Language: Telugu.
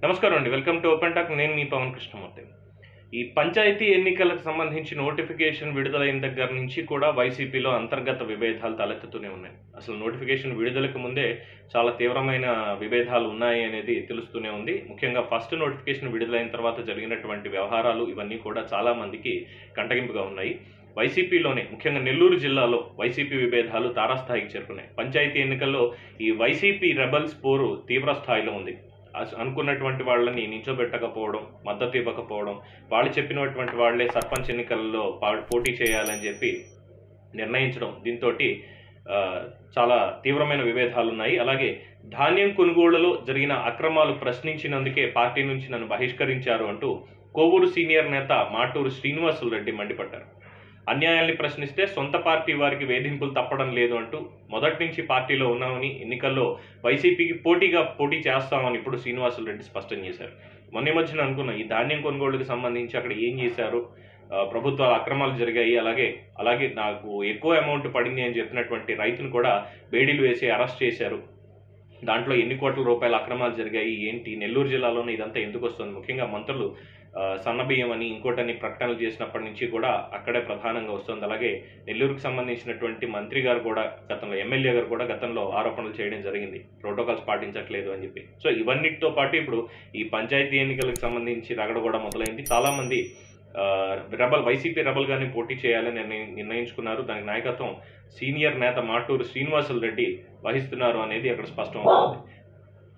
నమస్కారం అండి వెల్కమ్ టు ఓపెన్ టాక్ నేను మీ పవన్ కృష్ణమూర్తి ఈ పంచాయతీ ఎన్నికలకు సంబంధించి నోటిఫికేషన్ విడుదలైన దగ్గర నుంచి కూడా వైసీపీలో అంతర్గత విభేదాలు తలెత్తుతూనే ఉన్నాయి అసలు నోటిఫికేషన్ విడుదలకు ముందే చాలా తీవ్రమైన విభేదాలు ఉన్నాయి అనేది తెలుస్తూనే ఉంది ముఖ్యంగా ఫస్ట్ నోటిఫికేషన్ విడుదలైన తర్వాత జరిగినటువంటి వ్యవహారాలు ఇవన్నీ కూడా చాలా మందికి కంటగింపుగా ఉన్నాయి వైసీపీలోనే ముఖ్యంగా నెల్లూరు జిల్లాలో వైసీపీ విభేదాలు తారాస్థాయికి చేరుకున్నాయి పంచాయతీ ఎన్నికల్లో ఈ వైసీపీ రెబల్స్ పోరు తీవ్ర స్థాయిలో ఉంది అస- అనుకున్నటువంటి వాళ్ళని నించోబెట్టకపోవడం మద్దతు ఇవ్వకపోవడం వాళ్ళు చెప్పినటువంటి వాళ్ళే సర్పంచ్ ఎన్నికల్లో పా- పోటీ చేయాలని చెప్పి నిర్ణయించడం దీంతో చాలా తీవ్రమైన విభేదాలు ఉన్నాయి అలాగే ధాన్యం కొనుగోళ్లలో జరిగిన అక్రమాలు ప్రశ్నించినందుకే పార్టీ నుంచి నన్ను బహిష్కరించారు అంటూ కోవూరు సీనియర్ నేత మాటూరు శ్రీనివాసులు రెడ్డి మండిపడ్డారు అన్యాయాల్ని ప్రశ్నిస్తే సొంత పార్టీ వారికి వేధింపులు తప్పడం లేదు అంటూ మొదటి నుంచి పార్టీలో ఉన్నామని ఎన్నికల్లో వైసీపీకి పోటీగా పోటీ చేస్తామని ఇప్పుడు శ్రీనివాసులు రెడ్డి స్పష్టం చేశారు మొన్న ఈ మధ్యన అనుకున్న ఈ ధాన్యం కొనుగోలుకు సంబంధించి అక్కడ ఏం చేశారు ఆ, ప్రభుత్వాల అక్రమాలు జరిగాయి అలాగే అలాగే నాకు ఎక్కువ అమౌంట్ పడింది అని చెప్పినటువంటి రైతును కూడా బేడీలు వేసి అరెస్ట్ చేశారు దాంట్లో ఎన్ని కోట్ల రూపాయల అక్రమాలు జరిగాయి ఏంటి నెల్లూరు జిల్లాలోనే ఇదంతా ఎందుకు వస్తుంది ముఖ్యంగా మంత్రులు ఆ, సన్నబియ్యం అని ఇంకోటని ప్రకటనలు చేసినప్పటి నుంచి కూడా అక్కడే ప్రధానంగా వస్తుంది అలాగే నెల్లూరుకు సంబంధించినటువంటి మంత్రి గారు కూడా గతంలో ఎమ్మెల్యే గారు కూడా గతంలో ఆరోపణలు చేయడం జరిగింది ప్రోటోకాల్స్ పాటించట్లేదు అని చెప్పి సో ఇవన్నిటితో పాటు ఇప్పుడు ఈ పంచాయతీ ఎన్నికలకు సంబంధించి రగడ కూడా మొదలైంది చాలామంది ఆ, రెబల్ వైసీపీ రెబల్ గాని పోటీ చేయాలని నిర్ణయి- నిర్ణయించుకున్నారు దానికి నాయకత్వం సీనియర్ నేత మాటూరు శ్రీనివాసులు రెడ్డి వహిస్తున్నారు అనేది అక్కడ స్పష్టమవుతుంది